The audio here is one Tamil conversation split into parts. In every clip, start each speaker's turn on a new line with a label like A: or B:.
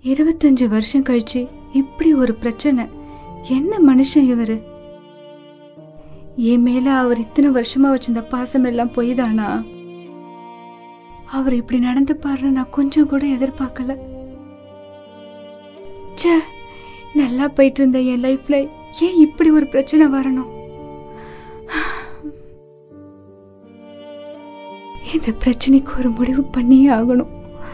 A: இருபத்தஞ்சு வருஷம் கழிச்சு இப்படி ஒரு பிரச்சனை என்ன மனுஷன் இவரு என் மேல அவர் இத்தனை வருஷமா வச்சிருந்த பாசம் எல்லாம் பொய் தானா அவர் இப்படி நடந்து பாருன்னு நான் கொஞ்சம் கூட எதிர்பார்க்கல ச்சே நல்லா போயிட்டு இருந்த என் லைஃப்ல ஏன் இப்படி ஒரு பிரச்சனை வரணும் இந்த பிரச்சனைக்கு ஒரு முடிவு பண்ணியே ஆகணும்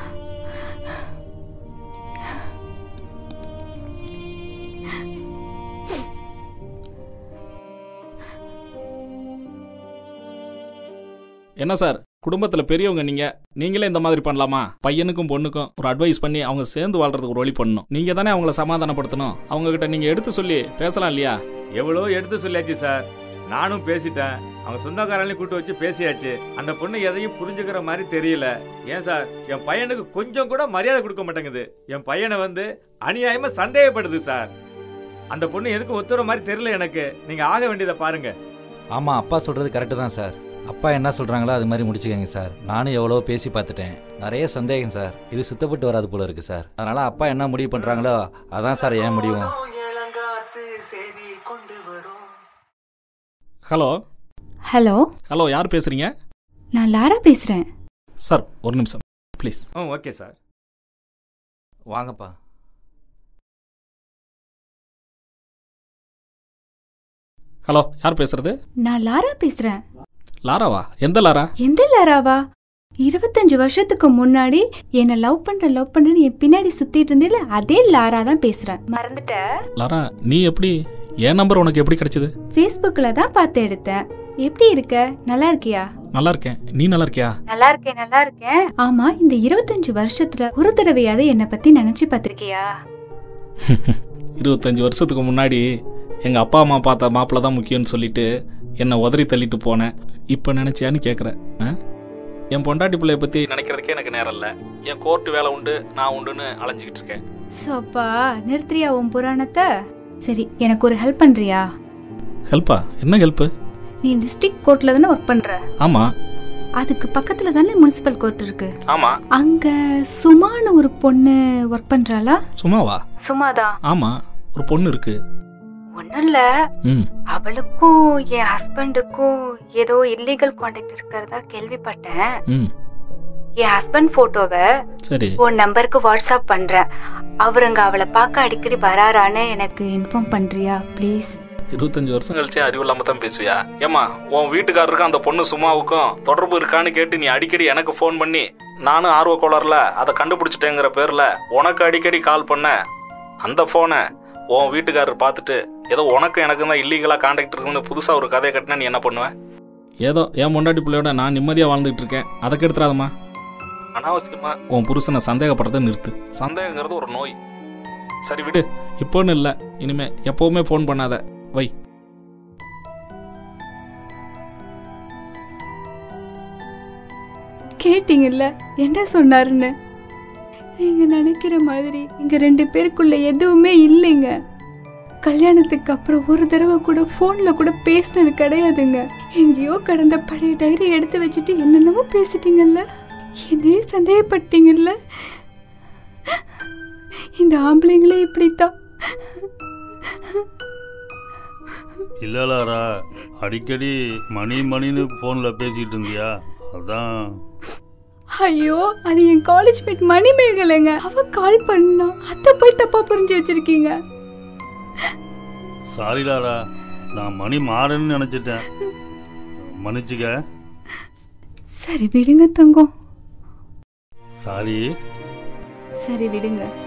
B: என்ன சார் குடும்பத்துல பெரியவங்க நீங்க நீங்களே இந்த மாதிரி பண்ணலாமா பையனுக்கும் பொண்ணுக்கும் ஒரு அட்வைஸ் பண்ணி அவங்க சேர்ந்து வாழ்றதுக்கு ஒரு வழி பண்ணணும் நீங்க தானே அவங்கள சமாதானப்படுத்தணும் அவங்க கிட்ட நீங்க எடுத்து சொல்லி பேசலாம் இல்லையா
C: எவ்வளோ எடுத்து சொல்லியாச்சு சார் நானும் பேசிட்டேன் அவங்க சொந்தக்காரங்களையும் கூட்டு வச்சு பேசியாச்சு அந்த பொண்ணு எதையும் புரிஞ்சுக்கிற மாதிரி தெரியல ஏன் சார் என் பையனுக்கு கொஞ்சம் கூட மரியாதை கொடுக்க மாட்டேங்குது என் பையனை வந்து அநியாயமா சந்தேகப்படுது சார் அந்த பொண்ணு எதுக்கு ஒத்துற மாதிரி தெரியல எனக்கு நீங்க ஆக வேண்டியதை பாருங்க
D: ஆமாம் அப்பா சொல்கிறது கரெக்டு தான் சார் அப்பா என்ன சொல்கிறாங்களோ அது மாதிரி முடிச்சுக்கோங்க சார் நானும் எவ்வளோ பேசி பார்த்துட்டேன் நிறைய சந்தேகம் சார் இது சுத்தப்பட்டு வராது போல இருக்கு சார் அதனால் அப்பா என்ன முடிவு பண்ணுறாங்களோ அதான் சார் ஏன் முடிவும்
B: ஹலோ
A: ஹலோ
B: ஹலோ யார் பேசுறீங்க
A: நான் லாரா பேசுறேன்
B: சார் ஒரு நிமிஷம் ப்ளீஸ்
C: ம் ஓகே சார்
D: வாங்கப்பா
B: ஹலோ யார் பேசுறது
A: நான் லாரா பேசுறேன்
B: லாராவா எந்த லாரா
A: எந்த லாராவா இருபத்தஞ்சு வருஷத்துக்கு முன்னாடி என்ன லவ் பண்ற லவ் பண்றேன்னு என் பின்னாடி சுத்திட்டு இருந்தேல அதே லாரா தான் பேசுறேன் மறந்துட்ட
B: லாரா நீ எப்படி என் நம்பர் உனக்கு எப்படி கிடைச்சது
A: ஃபேஸ்புக்ல தான் பார்த்து எடுத்தேன் எப்படி இருக்க நல்லா இருக்கியா
B: நல்லா இருக்கேன் நீ நல்லா இருக்கியா
A: நல்லா இருக்கேன் நல்லா இருக்கேன் ஆமா இந்த இருபத்தஞ்சு வருஷத்துல ஒரு தடவையாவது என்னை பத்தி நினைச்சு பார்த்திருக்கியா
B: இருபத்தஞ்சு வருஷத்துக்கு முன்னாடி எங்கள் அப்பா அம்மா பார்த்த மாப்பிள்ள தான் முக்கியம்னு சொல்லிட்டு என்னை உதறி தள்ளிட்டு போனேன் இப்போ நினச்சியான்னு கேட்குறேன் ஆ? என் பொண்டாட்டி பிள்ளைய பற்றி நினைக்கிறதுக்கே எனக்கு நேரம் இல்லை என் கோர்ட்டு வேலை உண்டு நான் உண்டுன்னு அலைஞ்சிக்கிட்டு இருக்கேன்
A: சோப்பா நிறுத்துறியா உன் புராணத்தை சரி எனக்கு ஒரு ஹெல்ப் பண்றியா
B: ஹெல்ப்பா என்ன ஹெல்ப்பு
A: நீ டிஸ்ட்ரிக்ட் கோர்ட்ல தானே ஒர்க் பண்ற
B: ஆமாம்
A: அதுக்கு பக்கத்துல தானே முனிசிபல் கோர்ட் இருக்கு
B: ஆமாம்
A: அங்க சுமான்னு ஒரு பொண்ணு ஒர்க் பண்றாளா
B: சும்மாவா
A: சுமாதான்
B: ஆமாம் ஒரு பொண்ணு இருக்கு
A: ஒன்னும் இல்ல
B: ம்
A: அவளுக்கும் என் ஹஸ்பண்டுக்கும் ஏதோ இல்லீகல் கான்டாக்ட் இருக்கிறதா கேள்விப்பட்டேன்
B: ம்
A: என் ஹஸ்பண்ட் போட்டோவை
B: சரி
A: உன் நம்பருக்கு வாட்ஸ்அப் பண்றேன் அவருங்க அவளை பார்க்க அடிக்கடி வராரான்னு எனக்கு இன்ஃபார்ம் பண்றியா ப்ளீஸ்
B: இருபத்தஞ்சு வருஷம் கழிச்சு அறிவு இல்லாம தான் பேசுவியா ஏமா உன் வீட்டுக்காரருக்கும் அந்த பொண்ணு சும்மாவுக்கும் தொடர்பு இருக்கான்னு கேட்டு நீ அடிக்கடி எனக்கு ஃபோன் பண்ணி நானும் ஆர்வ கோளாறுல அதை கண்டுபிடிச்சிட்டேங்கிற பேர்ல உனக்கு அடிக்கடி கால் பண்ண அந்த ஃபோனை உன் வீட்டுக்காரர் பார்த்துட்டு ஏதோ உனக்கு எனக்கு தான் இல்லீகலாக காண்டாக்ட் இருக்குன்னு புதுசாக ஒரு கதையை கட்டினா நீ என்ன பண்ணுவ ஏதோ என் முண்டாட்டி பிள்ளையோட நான் நிம்மதியாக வாழ்ந்துட்டு இருக்கேன் அதை கெடுத்துறாதம்மா அனாவசியமா உன் புருஷனை சந்தேகப்படுறதை நிறுத்து சந்தேகங்கிறது ஒரு நோய் சரி விடு இப்போன்னு இல்லை இனிமே எப்பவுமே ஃபோன் பண்ணாத வை
A: கேட்டீங்கல்ல என்ன சொன்னாருன்னு நீங்க நினைக்கிற மாதிரி இங்க ரெண்டு பேருக்குள்ள எதுவுமே இல்லைங்க கல்யாணத்துக்கு அப்புறம் ஒரு தடவை கூட போன்ல கூட பேசினது கிடையாதுங்க எங்கேயோ கடந்த பழைய டைரி எடுத்து வச்சுட்டு என்னென்னமோ பேசிட்டீங்கல்ல என்னையே சந்தேகப்பட்டீங்கல்ல இந்த ஆம்பளைங்களே இப்படித்தான்
E: இல்லலாரா அடிக்கடி மணி மணின்னு ஃபோனில் பேசிகிட்டு இருந்தியா அதான்
A: ஐயோ அது என் காலேஜ் மேட் மணிமேகலைங்க அவ கால் பண்ணா அத்தை போய் தப்பா புரிஞ்சு வச்சிருக்கீங்க
E: சாரி லாரா நான் மணி மாறன்னு நினச்சிட்டேன் மன்னிச்சுக்க
A: சரி விடுங்க தங்கம்
E: சாரி
A: சரி விடுங்க